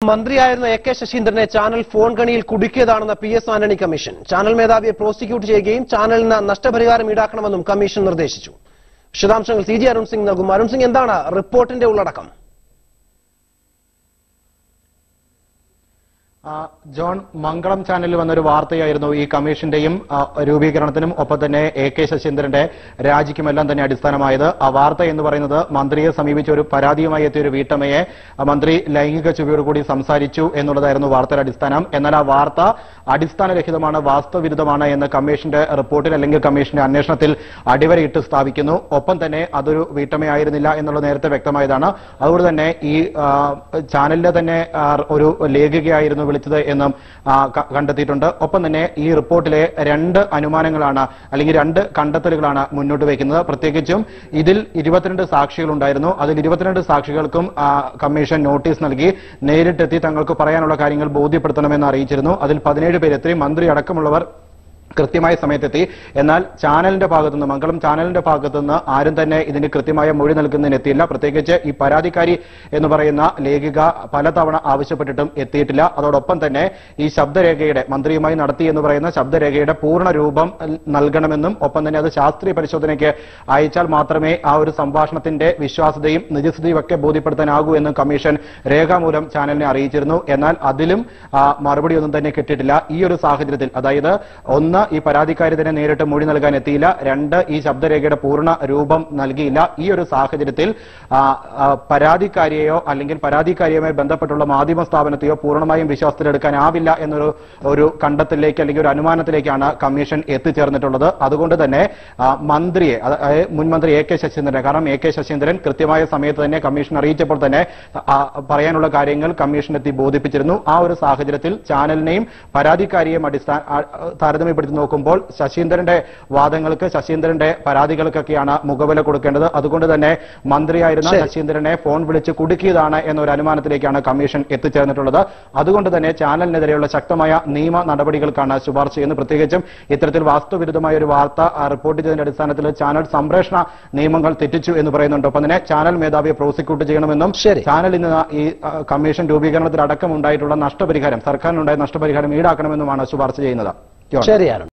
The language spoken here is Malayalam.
മന്ത്രിയായിരുന്ന എ കെ ശശീന്ദ്രനെ ചാനൽ ഫോൺ കണിയിൽ കുടുക്കിയതാണെന്ന P S Antony commission channel മേധാവിയെ പ്രോസിക്യൂട്ട് ചെയ്യുകയും ചാനലിന് നഷ്ടപരിഹാരം ഈടാക്കണമെന്നും കമ്മീഷൻ നിർദ്ദേശിച്ചു വിശദാംശങ്ങൾ സി ജി അരുൺ സിംഗ് നൽകും അരുൺ സിംഗ് എന്താണ് റിപ്പോർട്ടിന്റെ ഉള്ളടക്കം ആ, ജോൺ മംഗളം ചാനലിൽ വന്നൊരു വാർത്തയായിരുന്നു ഈ കമ്മീഷന്റെയും ആ, രൂപീകരണത്തിനും ഒപ്പം തന്നെ എ കെ ശശീന്ദ്രന്റെ രാജിക്കുമെല്ലാം തന്നെ അടിസ്ഥാനമായത് ആ വാർത്ത എന്ന് പറയുന്നത് മന്ത്രിയെ സമീപിച്ച ഒരു പരാതിയുമായി എത്തിയ ഒരു വീട്ടമ്മയെ ആ, മന്ത്രി ലൈംഗിക ചുവയോടുകൂടി സംസാരിച്ചു എന്നുള്ളതായിരുന്നു വാർത്തയുടെ അടിസ്ഥാനം എന്നാൽ ആ വാർത്ത അടിസ്ഥാനരഹിതമാണ് വാസ്തവവിരുദ്ധമാണ് എന്ന് കമ്മീഷന്റെ റിപ്പോർട്ടിൽ അല്ലെങ്കിൽ കമ്മീഷന്റെ അന്വേഷണത്തിൽ അടിവരയിട്ട് സ്ഥാപിക്കുന്നു ഒപ്പം തന്നെ അതൊരു വീട്ടമ്മയായിരുന്നില്ല എന്നുള്ളത് നേരത്തെ വ്യക്തമായതാണ് അതുകൊണ്ട് തന്നെ ഈ ആ, ചാനലിലെ തന്നെ ആ, ഒരു ലേഖികയായിരുന്നു വിളിച്ചത് എന്നും ആ, ക- കണ്ടെത്തിയിട്ടുണ്ട് ഒപ്പം തന്നെ ഈ റിപ്പോർട്ടിലെ രണ്ട് അനുമാനങ്ങളാണ് അല്ലെങ്കിൽ രണ്ട് കണ്ടെത്തലുകളാണ് മുന്നോട്ട് വയ്ക്കുന്നത് പ്രത്യേകിച്ചും ഇതിൽ ഇരുപത്തിരണ്ട് സാക്ഷികളുണ്ടായിരുന്നു അതിൽ ഇരുപത്തിരണ്ട് സാക്ഷികൾക്കും ആ, കമ്മീഷൻ നോട്ടീസ് നൽകി നേരിട്ടെത്തി തങ്ങൾക്ക് പറയാനുള്ള കാര്യങ്ങൾ ബോധ്യപ്പെടുത്തണമെന്ന് അറിയിച്ചിരുന്നു അതിൽ പതിനേഴ് പേരെത്തി മന്ത്രി അടക്കമുള്ളവർ കൃത്യമായ സമയത്തെത്തി എന്നാൽ ചാനലിന്റെ ഭാഗത്തുനിന്ന് മംഗളം ചാനലിന്റെ ഭാഗത്തുനിന്ന് ആരും തന്നെ ഇതിന് കൃത്യമായ മൊഴി നൽകുന്നതിന് എത്തിയില്ല പ്രത്യേകിച്ച് ഈ പരാതിക്കാരി എന്ന് പറയുന്ന ലേഖിക പലതവണ ആവശ്യപ്പെട്ടിട്ടും എത്തിയിട്ടില്ല അതോടൊപ്പം തന്നെ ഈ ശബ്ദരേഖയുടെ മന്ത്രിയുമായി നടത്തി എന്ന് പറയുന്ന ശബ്ദരേഖയുടെ പൂർണ്ണ രൂപം നൽകണമെന്നും ഒപ്പം തന്നെ അത് ശാസ്ത്രീയ പരിശോധനയ്ക്ക് അയച്ചാൽ മാത്രമേ ആ ഒരു സംഭാഷണത്തിന്റെ വിശ്വാസ്യതയും നിജസ്ഥിതിയും ഒക്കെ ബോധ്യപ്പെടുത്താനാകൂ എന്നും കമ്മീഷൻ രേഖാമൂലം ചാനലിനെ അറിയിച്ചിരുന്നു എന്നാൽ അതിലും ആ, മറുപടി ഒന്നും തന്നെ കിട്ടിയിട്ടില്ല ഈ ഒരു സാഹചര്യത്തിൽ അതായത് ഒന്ന് ഈ പരാതിക്കാരി തന്നെ നേരിട്ട് മൊഴി നൽകാൻ എത്തിയില്ല രണ്ട് ഈ ശബ്ദരേഖയുടെ പൂർണ്ണ രൂപം നൽകിയില്ല ഈ ഒരു സാഹചര്യത്തിൽ ആ, ആ, പരാതിക്കാരിയെയോ അല്ലെങ്കിൽ പരാതിക്കാരിയുമായി ബന്ധപ്പെട്ടുള്ള മാധ്യമ സ്ഥാപനത്തെയോ പൂർണ്ണമായും വിശ്വാസത്തിലെടുക്കാനാവില്ല എന്നൊരു ഒരു കണ്ടെത്തലിലേക്ക് അല്ലെങ്കിൽ ഒരു അനുമാനത്തിലേക്കാണ് കമ്മീഷൻ എത്തിച്ചേർന്നിട്ടുള്ളത് അതുകൊണ്ട് തന്നെ ആ, മന്ത്രിയെ അതായത് മുൻ മന്ത്രി എ കെ ശശീന്ദ്രനെ കാരണം എ കെ ശശീന്ദ്രൻ കൃത്യമായ സമയത്ത് തന്നെ കമ്മീഷൻ അറിയിച്ചപ്പോൾ തന്നെ ആ, പറയാനുള്ള കാര്യങ്ങൾ കമ്മീഷൻ എത്തി ബോധിപ്പിച്ചിരുന്നു ആ ഒരു സാഹചര്യത്തിൽ ചാനലിനെയും പരാതിക്കാരിയെയും അടിസ്ഥാന ആ, താരതമ്യപ്പെടുത്തി നോക്കുമ്പോൾ ശശീന്ദ്രന്റെ വാദങ്ങൾക്ക് ശശീന്ദ്രന്റെ പരാതികൾക്കൊക്കെയാണ് മുഖവില കൊടുക്കേണ്ടത് അതുകൊണ്ട് തന്നെ മന്ത്രിയായിരുന്ന ശരി. ശശീന്ദ്രനെ ഫോൺ വിളിച്ച് കുടുക്കിയതാണ് എന്നൊരു അനുമാനത്തിലേക്കാണ് കമ്മീഷൻ എത്തിച്ചേർന്നിട്ടുള്ളത് അതുകൊണ്ട് തന്നെ ചാനലിനെതിരെയുള്ള ശക്തമായ നിയമ നടപടികൾക്കാണ് ശുപാർശ ചെയ്യുന്നത് പ്രത്യേകിച്ചും ഇത്തരത്തിൽ വാസ്തുവിരുദ്ധമായ ഒരു വാർത്ത ആ, റിപ്പോർട്ട് ചെയ്തതിന്റെ അടിസ്ഥാനത്തിൽ ചാനൽ സംപ്രേഷണ നിയമങ്ങൾ തെറ്റിച്ചു എന്ന് പറയുന്നുണ്ട് ഒപ്പം തന്നെ ചാനൽ മേധാവിയെ പ്രോസിക്യൂട്ട് ചെയ്യണമെന്നും ശരി. ചാനലിൽ നിന്ന് ഈ ആ, കമ്മീഷൻ രൂപീകരണത്തിൽ അടക്കം ഉണ്ടായിട്ടുള്ള നഷ്ടപരിഹാരം സർക്കാരിനുണ്ടായ നഷ്ടപരിഹാരം ഈടാക്കണമെന്നുമാണ് ശുപാർശ ചെയ്യുന്നത് ജോൺ. ശരി അരുൺ